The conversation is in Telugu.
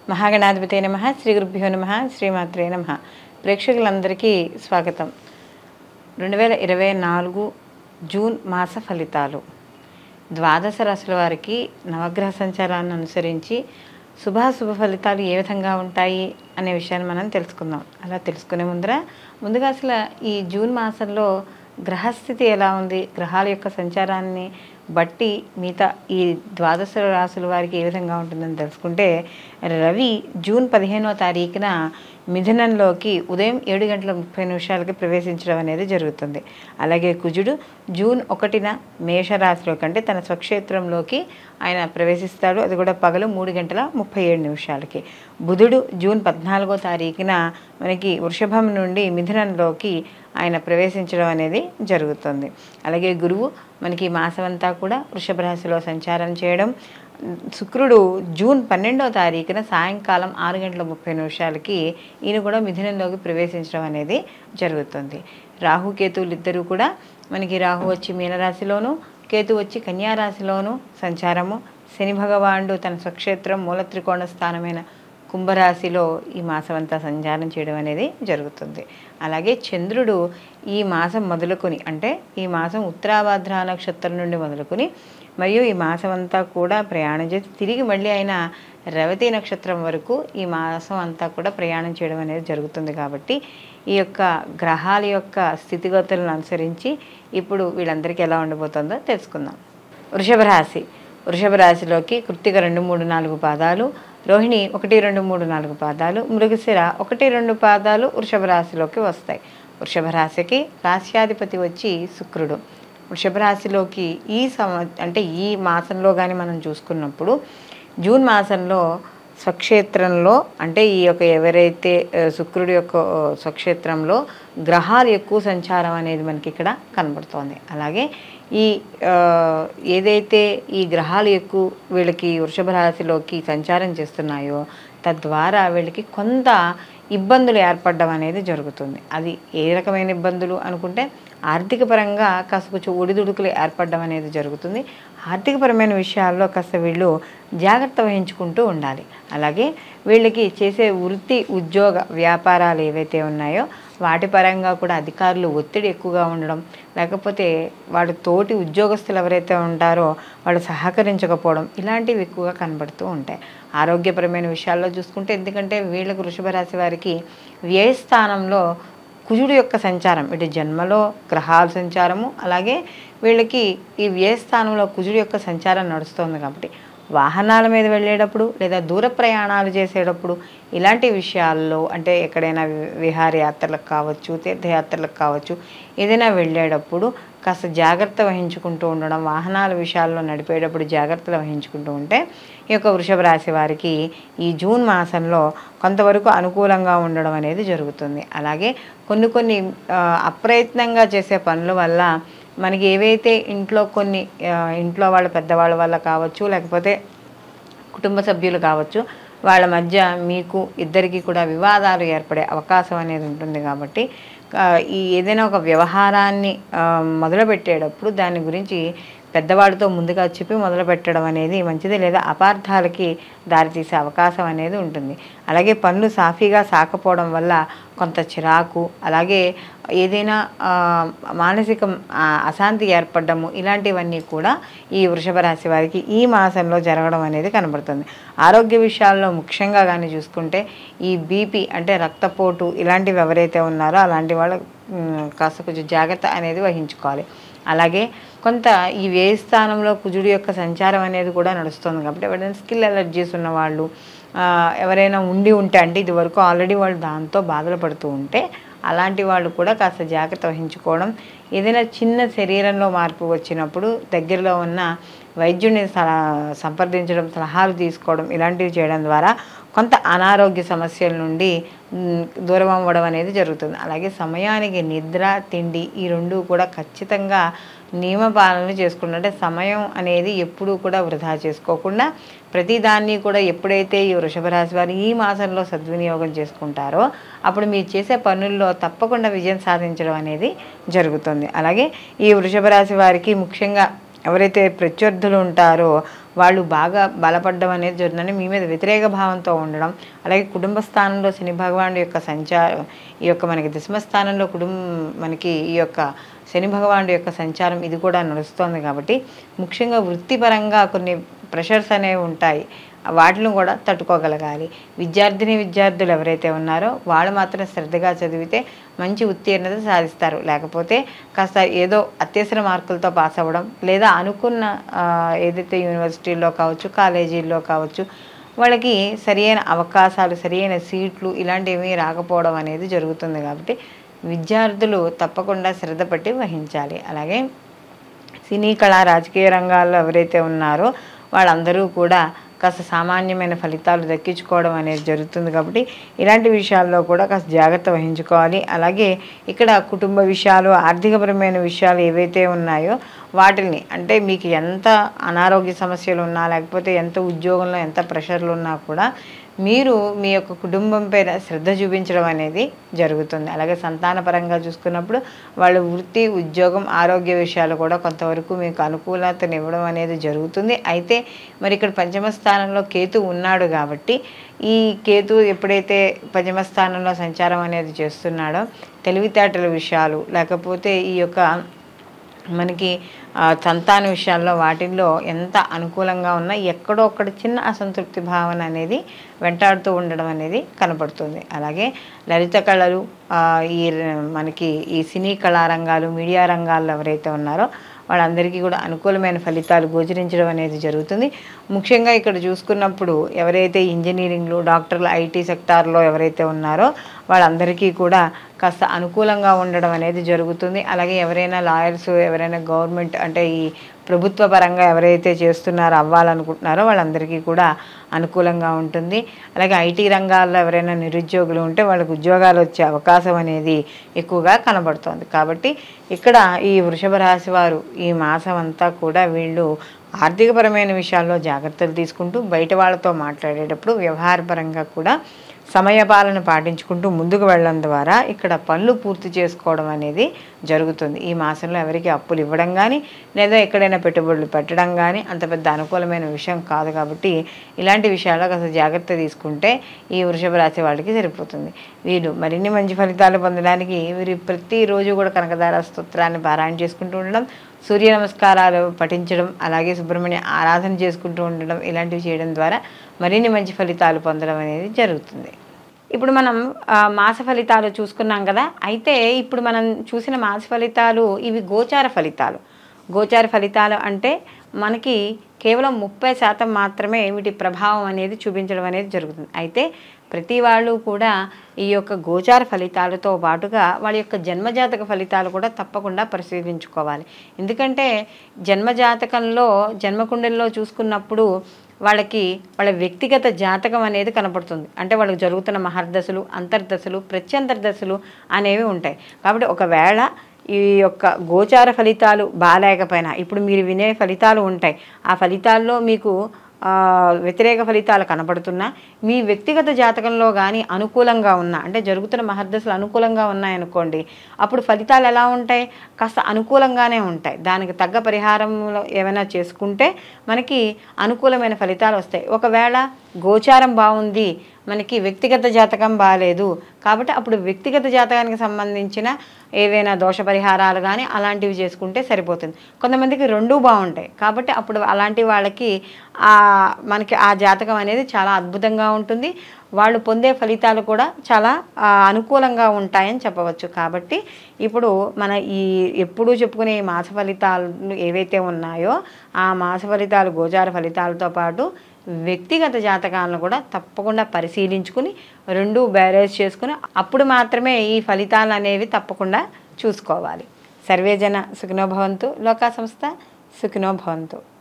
మహాగణాధిపతి నమ శ్రీ గురుభ్యో నమ శ్రీమాత్రే నమ ప్రేక్షకులందరికీ స్వాగతం రెండు వేల ఇరవై నాలుగు జూన్ మాస ఫలితాలు ద్వాదశ రాశుల వారికి నవగ్రహ సంచారాన్ని అనుసరించి శుభాశుభ ఫలితాలు ఏ విధంగా ఉంటాయి అనే విషయాన్ని మనం తెలుసుకుందాం అలా తెలుసుకునే ముందర ముందుగా అసలు ఈ జూన్ మాసంలో గ్రహస్థితి ఎలా ఉంది గ్రహాల యొక్క సంచారాన్ని బట్టి మిగతా ఈ ద్వాదశ రాశుల వారికి ఏ విధంగా ఉంటుందని తెలుసుకుంటే రవి జూన్ పదిహేనో తారీఖున మిథునంలోకి ఉదయం ఏడు గంటల ముప్పై నిమిషాలకి ప్రవేశించడం అనేది జరుగుతుంది అలాగే కుజుడు జూన్ ఒకటిన మేషరాశిలోకి అంటే తన స్వక్షేత్రంలోకి ఆయన ప్రవేశిస్తాడు అది కూడా పగలు మూడు గంటల ముప్పై ఏడు నిమిషాలకి బుధుడు జూన్ పద్నాలుగో తారీఖున మనకి వృషభం నుండి మిథునంలోకి ఆయన ప్రవేశించడం అనేది జరుగుతుంది అలాగే గురువు మనకి ఈ మాసం అంతా కూడా వృషభ రాశిలో సంచారం చేయడం శుక్రుడు జూన్ పన్నెండవ తారీఖున సాయంకాలం ఆరు గంటల ముప్పై నిమిషాలకి ఈయన కూడా మిథునంలోకి ప్రవేశించడం అనేది జరుగుతుంది రాహు కేతువులు ఇద్దరు కూడా మనకి రాహు వచ్చి మీనరాశిలోను కేతు వచ్చి కన్యారాశిలోను సంచారము శని భగవానుడు తన స్వక్షేత్రం మూల త్రికోణ స్థానమైన కుంభరాశిలో ఈ మాసం అంతా సంచారం చేయడం అనేది జరుగుతుంది అలాగే చంద్రుడు ఈ మాసం మొదలుకొని అంటే ఈ మాసం ఉత్తరాభాద్ర నక్షత్రం నుండి మొదలుకొని మరియు ఈ మాసం అంతా కూడా ప్రయాణం చేసి తిరిగి మళ్ళీ ఆయన రవతి నక్షత్రం వరకు ఈ మాసం అంతా కూడా ప్రయాణం చేయడం అనేది జరుగుతుంది కాబట్టి ఈ యొక్క గ్రహాల యొక్క స్థితిగతులను అనుసరించి ఇప్పుడు వీళ్ళందరికీ ఎలా ఉండబోతుందో తెలుసుకుందాం వృషభ రాశి వృషభ రాశిలోకి కృత్తిక రెండు మూడు నాలుగు పాదాలు రోహిణి ఒకటి రెండు మూడు నాలుగు పాదాలు మృగశిర ఒకటి రెండు పాదాలు వృషభ రాశిలోకి వస్తాయి వృషభ రాశికి రాశ్యాధిపతి వచ్చి శుక్రుడు వృషభ రాశిలోకి ఈ సమ అంటే ఈ మాసంలో కానీ మనం చూసుకున్నప్పుడు జూన్ మాసంలో స్వక్షేత్రంలో అంటే ఈ యొక్క ఎవరైతే ఆ, శుక్రుడి యొక్క ఆ, స్వక్షేత్రంలో గ్రహాలు ఎక్కువ సంచారం అనేది మనకి ఇక్కడ కనబడుతోంది అలాగే ఈ ఆ, ఏదైతే ఈ గ్రహాలు ఎక్కువ వీళ్ళకి వృషభ రాశిలోకి సంచారం చేస్తున్నాయో తద్వారా వీళ్ళకి కొంత ఇబ్బందులు ఏర్పడడం అనేది జరుగుతుంది అది ఏ రకమైన ఇబ్బందులు అనుకుంటే ఆర్థిక పరంగా కాస్త కొంచెం ఒడిదుడుకులు ఏర్పడడం అనేది జరుగుతుంది ఆర్థికపరమైన విషయాల్లో కాస్త వీళ్ళు జాగ్రత్త వహించుకుంటూ ఉండాలి అలాగే వీళ్ళకి చేసే వృత్తి ఉద్యోగ వ్యాపారాలు ఏవైతే ఉన్నాయో వాటి పరంగా కూడా అధికారులు ఒత్తిడి ఎక్కువగా ఉండడం లేకపోతే వాడి తోటి ఉద్యోగస్తులు ఎవరైతే ఉంటారో వాళ్ళు సహకరించకపోవడం ఇలాంటివి ఎక్కువగా కనబడుతూ ఉంటాయి ఆరోగ్యపరమైన విషయాల్లో చూసుకుంటే ఎందుకంటే వీళ్ళకు వృషభ రాశి వారికి వ్యయస్థానంలో కుజుడు యొక్క సంచారం ఇటు జన్మలో గ్రహాల సంచారము అలాగే వీళ్ళకి ఈ వ్యయస్థానంలో కుజుడు యొక్క సంచారం నడుస్తుంది కాబట్టి వాహనాల మీద వెళ్ళేటప్పుడు లేదా దూర ప్రయాణాలు చేసేటప్పుడు ఇలాంటి విషయాల్లో అంటే ఎక్కడైనా వి- విహారయాత్రలకు కావచ్చు తీర్థయాత్రలకు కావచ్చు ఏదైనా వెళ్ళేటప్పుడు కాస్త జాగ్రత్త వహించుకుంటూ ఉండడం వాహనాల విషయాల్లో నడిపేటప్పుడు జాగ్రత్తలు వహించుకుంటూ ఉంటే ఈ యొక్క వృషభ రాశి వారికి ఈ జూన్ మాసంలో కొంతవరకు అనుకూలంగా ఉండడం అనేది జరుగుతుంది అలాగే కొన్ని కొన్ని ఆ, అప్రయత్నంగా చేసే పనుల వల్ల మనకి ఏవైతే ఇంట్లో కొన్ని ఆ, ఇంట్లో వాళ్ళ పెద్దవాళ్ళ వల్ల కావచ్చు లేకపోతే కుటుంబ సభ్యులు కావచ్చు వాళ్ళ మధ్య మీకు ఇద్దరికి కూడా వివాదాలు ఏర్పడే అవకాశం అనేది ఉంటుంది కాబట్టి ఆ, ఈ ఏదైనా ఒక వ్యవహారాన్ని ఆ, మొదలుపెట్టేటప్పుడు దాని గురించి పెద్దవాడితో ముందుగా చెప్పి మొదలు పెట్టడం అనేది మంచిది లేదా అపార్థాలకి దారితీసే అవకాశం అనేది ఉంటుంది అలాగే పనులు సాఫీగా సాకపోవడం వల్ల కొంత చిరాకు అలాగే ఏదైనా ఆ, మానసిక ఆ, అశాంతి ఏర్పడము ఇలాంటివన్నీ కూడా ఈ వృషభ రాశి వారికి ఈ మాసంలో జరగడం అనేది కనబడుతుంది ఆరోగ్య విషయాల్లో ముఖ్యంగా కానీ చూసుకుంటే ఈ బీపీ అంటే రక్తపోటు ఇలాంటివి ఎవరైతే ఉన్నారో అలాంటి వాళ్ళు ఉమ్, కాస్త కొంచెం జాగ్రత్త అనేది వహించుకోవాలి అలాగే కొంత ఈ వ్యయ స్థానంలో కుజుడు యొక్క సంచారం అనేది కూడా నడుస్తుంది కాబట్టి ఎవరైనా స్కిల్ ఎలర్జీస్ ఉన్న వాళ్ళు ఆ, ఎవరైనా ఉండి ఉంటే అంటే ఇది వరకు ఆల్రెడీ వాళ్ళు దాంతో బాధలు పడుతూ ఉంటే అలాంటి వాళ్ళు కూడా కాస్త జాగ్రత్త వహించుకోవడం ఏదైనా చిన్న శరీరంలో మార్పు వచ్చినప్పుడు దగ్గరలో ఉన్న వైద్యుని సలహా సంప్రదించడం సలహాలు తీసుకోవడం ఇలాంటివి చేయడం ద్వారా కొంత అనారోగ్య సమస్యల నుండి మ్, దూరం అవ్వడం అనేది జరుగుతుంది అలాగే సమయానికి నిద్ర తిండి ఈ రెండు కూడా ఖచ్చితంగా నియమపాలన చేసుకుంటూ అంటే సమయం అనేది ఎప్పుడూ కూడా వృధా చేసుకోకుండా ప్రతిదాన్ని కూడా ఎప్పుడైతే ఈ వృషభ రాశి వారు ఈ మాసంలో సద్వినియోగం చేసుకుంటారో అప్పుడు మీరు చేసే పనుల్లో తప్పకుండా విజయం సాధించడం అనేది జరుగుతుంది అలాగే ఈ వృషభ రాశి వారికి ముఖ్యంగా ఎవరైతే ప్రత్యర్థులు ఉంటారో వాళ్ళు బాగా బలపడడం అనేది జరుగుతుంది మీ మీద వ్యతిరేక భావంతో ఉండడం అలాగే కుటుంబ స్థానంలో శని భగవానుడి యొక్క సంచారం ఈ యొక్క మనకి దశమ స్థానంలో కుటుంబం మనకి ఈ యొక్క శని భగవానుడి యొక్క సంచారం ఇది కూడా నడుస్తోంది కాబట్టి ముఖ్యంగా వృత్తిపరంగా కొన్ని ప్రెషర్స్ అనేవి ఉంటాయి వాటిని కూడా తట్టుకోగలగాలి విద్యార్థిని విద్యార్థులు ఎవరైతే ఉన్నారో వాళ్ళు మాత్రం శ్రద్ధగా చదివితే మంచి ఉత్తీర్ణత సాధిస్తారు లేకపోతే కాస్త ఏదో అత్యవసర మార్కులతో పాస్ అవ్వడం లేదా అనుకున్న ఆ, ఏదైతే యూనివర్సిటీల్లో కావచ్చు కాలేజీల్లో కావచ్చు వాళ్ళకి సరియైన అవకాశాలు సరియైన సీట్లు ఇలాంటివి రాకపోవడం అనేది జరుగుతుంది కాబట్టి విద్యార్థులు తప్పకుండా శ్రద్ధ పట్టి వహించాలి అలాగే సినీ కళా రాజకీయ రంగాల్లో ఎవరైతే ఉన్నారో వాళ్ళందరూ కూడా కాస్త సామాన్యమైన ఫలితాలు దక్కించుకోవడం అనేది జరుగుతుంది కాబట్టి ఇలాంటి విషయాల్లో కూడా కాస్త జాగ్రత్త వహించుకోవాలి అలాగే ఇక్కడ కుటుంబ విషయాలు ఆర్థికపరమైన విషయాలు ఏవైతే ఉన్నాయో వాటిని అంటే మీకు ఎంత అనారోగ్య సమస్యలు ఉన్నా లేకపోతే ఎంత ఉద్యోగంలో ఎంత ప్రెషర్లు ఉన్నా కూడా మీరు మీ యొక్క కుటుంబం పైన శ్రద్ధ చూపించడం అనేది జరుగుతుంది అలాగే సంతానపరంగా చూసుకున్నప్పుడు వాళ్ళ వృత్తి ఉద్యోగం ఆరోగ్య విషయాలు కూడా కొంతవరకు మీకు అనుకూలతను ఇవ్వడం అనేది జరుగుతుంది అయితే మరి ఇక్కడ పంచమ స్థానంలో కేతు ఉన్నాడు కాబట్టి ఈ కేతు ఎప్పుడైతే పంచమ స్థానంలో సంచారం అనేది చేస్తున్నాడో తెలివితేటల విషయాలు లేకపోతే ఈ యొక్క మనకి ఆ, సంతాన విషయాల్లో వాటిల్లో ఎంత అనుకూలంగా ఉన్నా ఎక్కడో ఒక్కడ చిన్న అసంతృప్తి భావన అనేది వెంటాడుతూ ఉండడం అనేది కనపడుతుంది అలాగే లలిత కళలు ఆ, ఈ ర- మనకి ఈ సినీ కళారంగాలు మీడియా రంగాల్లో ఎవరైతే ఉన్నారో వాళ్ళందరికీ కూడా అనుకూలమైన ఫలితాలు గోచరించడం అనేది జరుగుతుంది ముఖ్యంగా ఇక్కడ చూసుకున్నప్పుడు ఎవరైతే ఇంజనీరింగ్లు డాక్టర్లు ఐటీ సెక్టార్లో ఎవరైతే ఉన్నారో వాళ్ళందరికీ కూడా కాస్త అనుకూలంగా ఉండడం అనేది జరుగుతుంది అలాగే ఎవరైనా లాయర్స్ ఎవరైనా గవర్నమెంట్ అంటే ఈ ప్రభుత్వ పరంగా ఎవరైతే చేస్తున్నారో అవ్వాలనుకుంటున్నారో వాళ్ళందరికీ కూడా అనుకూలంగా ఉంటుంది అలాగే ఐటీ రంగాల్లో ఎవరైనా నిరుద్యోగులు ఉంటే వాళ్ళకి ఉద్యోగాలు వచ్చే అవకాశం అనేది ఎక్కువగా కనబడుతోంది కాబట్టి ఇక్కడ ఈ వృషభ రాశి వారు ఈ మాసం అంతా కూడా వీళ్ళు ఆర్థికపరమైన విషయాల్లో జాగ్రత్తలు తీసుకుంటూ బయట వాళ్ళతో మాట్లాడేటప్పుడు వ్యవహారపరంగా కూడా సమయపాలన పాటించుకుంటూ ముందుకు వెళ్ళడం ద్వారా ఇక్కడ పనులు పూర్తి చేసుకోవడం అనేది జరుగుతుంది ఈ మాసంలో ఎవరికి అప్పులు ఇవ్వడం కానీ లేదా ఎక్కడైనా పెట్టుబడులు పెట్టడం కానీ అంత పెద్ద అనుకూలమైన విషయం కాదు కాబట్టి ఇలాంటి విషయాల్లో కాస్త జాగ్రత్త తీసుకుంటే ఈ వృషభ రాశి వాళ్ళకి సరిపోతుంది వీరు మరిన్ని మంచి ఫలితాలు పొందడానికి వీరు ప్రతిరోజు కూడా కనకదార స్తోత్రాన్ని పారాయణ చేసుకుంటూ ఉండడం సూర్య నమస్కారాలు పఠించడం అలాగే సుబ్రహ్మణ్య ఆరాధన చేసుకుంటూ ఉండడం ఇలాంటివి చేయడం ద్వారా మరిన్ని మంచి ఫలితాలు పొందడం అనేది జరుగుతుంది ఇప్పుడు మనం ఆ, మాస ఫలితాలు చూసుకున్నాం కదా అయితే ఇప్పుడు మనం చూసిన మాస ఫలితాలు ఇవి గోచార ఫలితాలు గోచార ఫలితాలు అంటే మనకి కేవలం ముప్పై శాతం మాత్రమే వీటి ప్రభావం అనేది చూపించడం అనేది జరుగుతుంది అయితే ప్రతి వాళ్ళు కూడా ఈ యొక్క గోచార ఫలితాలతో పాటుగా వాళ్ళ యొక్క జన్మజాతక ఫలితాలు కూడా తప్పకుండా పరిశీలించుకోవాలి ఎందుకంటే జన్మజాతకంలో జన్మకుండల్లో చూసుకున్నప్పుడు వాళ్ళకి వాళ్ళ వ్యక్తిగత జాతకం అనేది కనపడుతుంది అంటే వాళ్ళకి జరుగుతున్న మహర్దశలు అంతర్దశలు ప్రత్యంతర్దశలు అనేవి ఉంటాయి కాబట్టి ఒకవేళ ఈ యొక్క గోచార ఫలితాలు బాగాలేకపోయినా ఇప్పుడు మీరు వినే ఫలితాలు ఉంటాయి ఆ ఫలితాల్లో మీకు ఆ, వ్యతిరేక ఫలితాలు కనపడుతున్నా మీ వ్యక్తిగత జాతకంలో కానీ అనుకూలంగా ఉన్నా అంటే జరుగుతున్న మహర్దశలు అనుకూలంగా ఉన్నాయనుకోండి అప్పుడు ఫలితాలు ఎలా ఉంటాయి కాస్త అనుకూలంగానే ఉంటాయి దానికి తగ్గ పరిహారంలో ఏమైనా చేసుకుంటే మనకి అనుకూలమైన ఫలితాలు వస్తాయి ఒకవేళ గోచారం బాగుంది మనకి వ్యక్తిగత జాతకం బాగాలేదు కాబట్టి అప్పుడు వ్యక్తిగత జాతకానికి సంబంధించిన ఏవైనా దోష పరిహారాలు కానీ అలాంటివి చేసుకుంటే సరిపోతుంది కొంతమందికి రెండూ బాగుంటాయి కాబట్టి అప్పుడు అలాంటి వాళ్ళకి ఆ మనకి ఆ జాతకం అనేది చాలా అద్భుతంగా ఉంటుంది వాళ్ళు పొందే ఫలితాలు కూడా చాలా ఆ, అనుకూలంగా ఉంటాయని చెప్పవచ్చు కాబట్టి ఇప్పుడు మన ఈ ఎప్పుడూ చెప్పుకునే ఈ మాస ఫలితాలు ఏవైతే ఉన్నాయో ఆ మాస ఫలితాలు గోచార ఫలితాలతో పాటు వ్యక్తిగత జాతకాలను కూడా తప్పకుండా పరిశీలించుకుని రెండు బ్యారేజ్ చేసుకుని అప్పుడు మాత్రమే ఈ ఫలితాలు అనేవి తప్పకుండా చూసుకోవాలి సర్వేజన సుఖినో భవంతు లోకా సంస్థ సుఖినో భవంతు